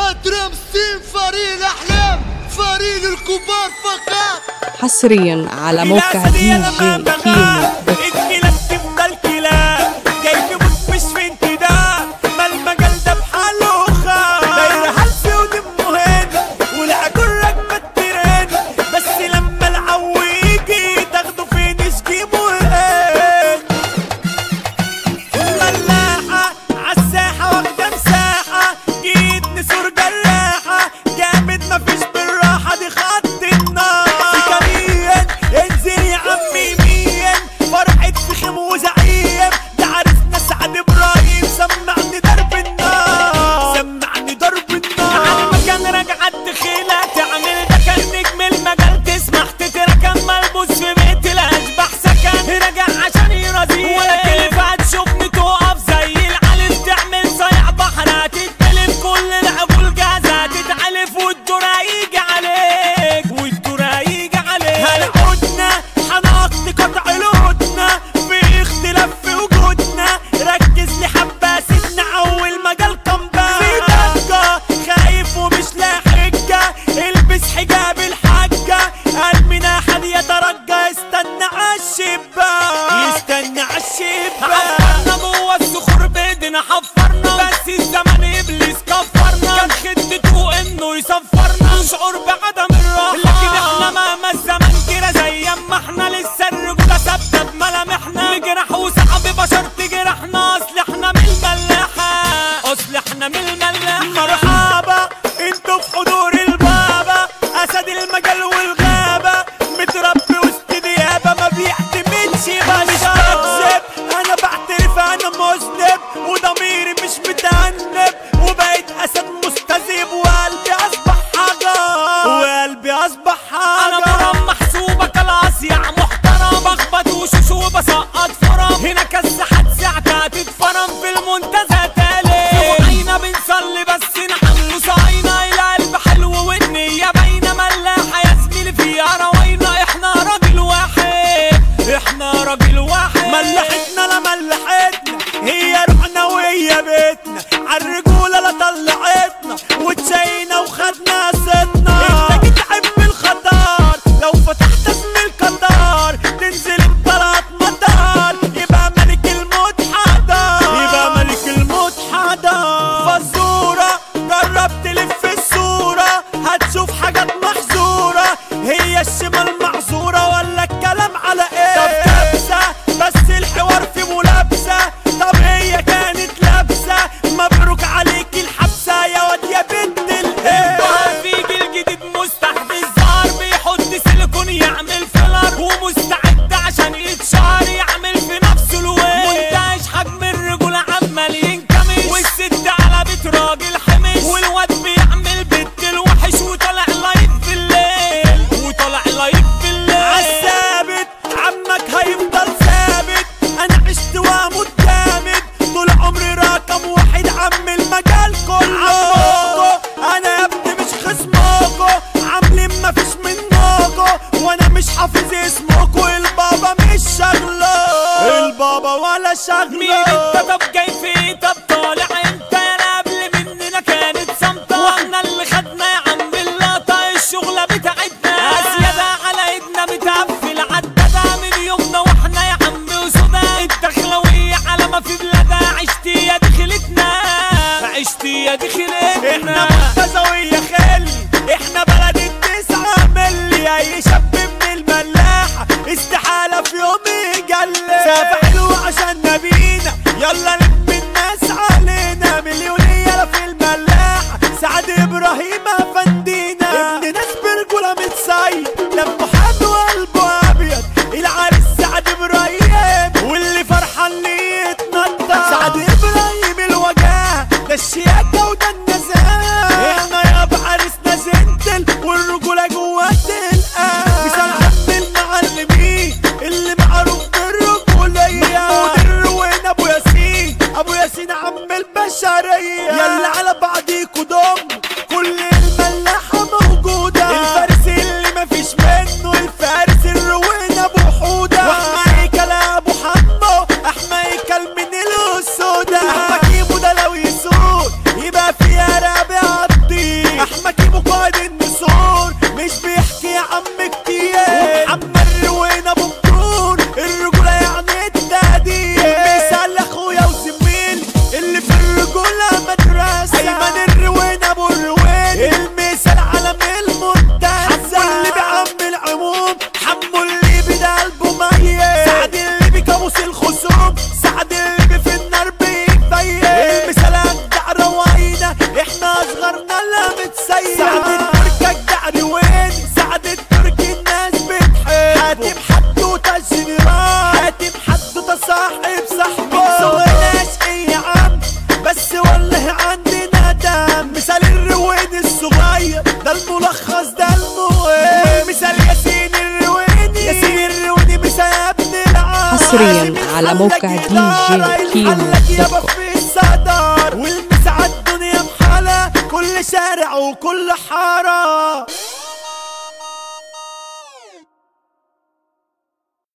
درام سين فريق الاحلام فريق الكبار فقط حصريا على موقع دي جي كيمو دوت كوم. الكلاب تفضل كلاب جاي تموت مش في انتداب ما المجال ده بحاله خام دايرة هلس ودمه هنا والعجل راكبة الترند بس لما العو يجي تاخده فين يسكيبه هنا ملاحة عالساحة واخدة مساحة جيت نسور جراحة جامد مفيش بالراحة دي خط النار سكريا انزل يا عمي مين فرحة فخم وزعيم ده عرسنا سعد ابراهيم سمعني ضرب النار سمعني ضرب النار على مكان رجعت دخيلة تعمل ده كان نجم المجال تسمح تتركن ملبوس في بيت الاشباح سكن راجع عشان يرازيك ولا كلمة هتشوفني تقف زي العلف تعمل صيع بحر هتتقلب كل العقول جاهزة هتتعلف والدور هيجي عليك والدور هيجي عليك هنعودنا هنقضي قطع لودنا في اختلاف في وجودنا ركز لي حبة سيبنا اول مجال كمبا في ضجة خايف ومش لاقي حجة البس حجاب الحاجة قلبي ناحد يترجى استنى عالشباك يستنى عالشباك حفرنا جوه الصخور بايدينا حفرنا بس الزمن ابليس كفرنا كان خدته انه يصفرنا شعور بعدم الراحة لكن احنا مهما الزمن كده زي ما احنا لسه الرجولة ثابتة بملامحنا نجرح وصعب بشر تجرحنا اصل احنا من الملاحة اصل احنا من الملاحة مرحبا انتوا في حضور البابا اسد المجال والغابة متربي وسط ديابة ما بيعتمدش بشر بكذب انا بعترف انا مذنب وضميري مش متأنب وبقيت اسد مستذيب وقلبي اصبح حجر وقلبي اصبح حجر انا مرام محسوبة كالعصيع محترم بخبط وشوش وبسقط فرم هنا كالساحات ساعتها تتفرم في المنتزه تالي في وعينا بنصلي بس نحمل صاينا القلب حلو والنية باينة ملاحة يا زميلي فيها روينا احنا راجل واحد احنا راجل واحد ملحتنا لا ملحتنا هي روحنا وهي بيتنا عالرجولة لا طلعتنا وتشينا وخدنا ستنا انت جيت عب الخطر لو فتحت اسم القطار تنزل بطلات مطار يبقى ملك الموت حضر يبقى ملك الموت حضر فزورة جرب تلف الصورة هتشوف حاجات محظورة هي الشمال معذورة ولا الكلام على ايه طب كبسة بس الحوار في ملابسة طب هي كانت لابسة مبروك عليك الحبسة يا واد يا بنت الايه في جيل جديد مستحدث ظهر بيحط سيليكون يعمل فيلر ومستعد عشان يتشهر يعمل في نفسه الويل منتهش حجم الرجولة عمال ينكمش والست على بيت راجل حمش والواد بيعمل بنت الوحش وطالع لايف في الليل وطالع لايف في الليل عالثابت عمك هيفضل ثابت انا عشت واموت جامد طول عمري رقم واحد عم المجال كله عمكو انا يا ابني مش خصمكو عاملين مفيش منكو وانا مش حافظ اسمكو البابا مش شغله البابا ولا شغله مين انت طب جاي في طب طالع انت انا قبل مننا كانت صمتة واحنا اللي خدنا يا عم اللقطة الشغلة بتاعتنا اسيادة على ايدنا متقفل عددا من يومنا واحنا يا عم وسودا الدخلوية على ما في بلادها عشتي يا دخلتنا عشتي يا دخلتنا احنا منتزوية خلي احنا بلد التسعة ملي اي شاب من الملاحة استحالة في يوم يجلي سافة حلوة عشان نبينا يلا نلم الناس علينا مليونية في الملاحة سعد ابراهيم افندينا ابن ناس برجولة متصيد لما حد وقلبه ابيض العريس سعد ابراهيم واللي فرحان ليه يتنطط سعد ابراهيم الوجاه ده الشياكة وده النزاهة احنا يابا عريسنا زنتل والرجولة جوه القلب مثال عم المعلمين اللي معروف بالرجولية محمود الروين ابو ياسين ابو ياسين عم البشرية يلا على بعضيكوا ضم كل الملاك مثال الرويد الصغير ده الملخص ده المهم مثال ياسين الرويدي ياسين الرويدي مثال يا ابن العالم حصرياً على موقع دي جي كيمو دوت كوم. في الصدر والمسعى الدنيا بحالة كل شارع وكل حارة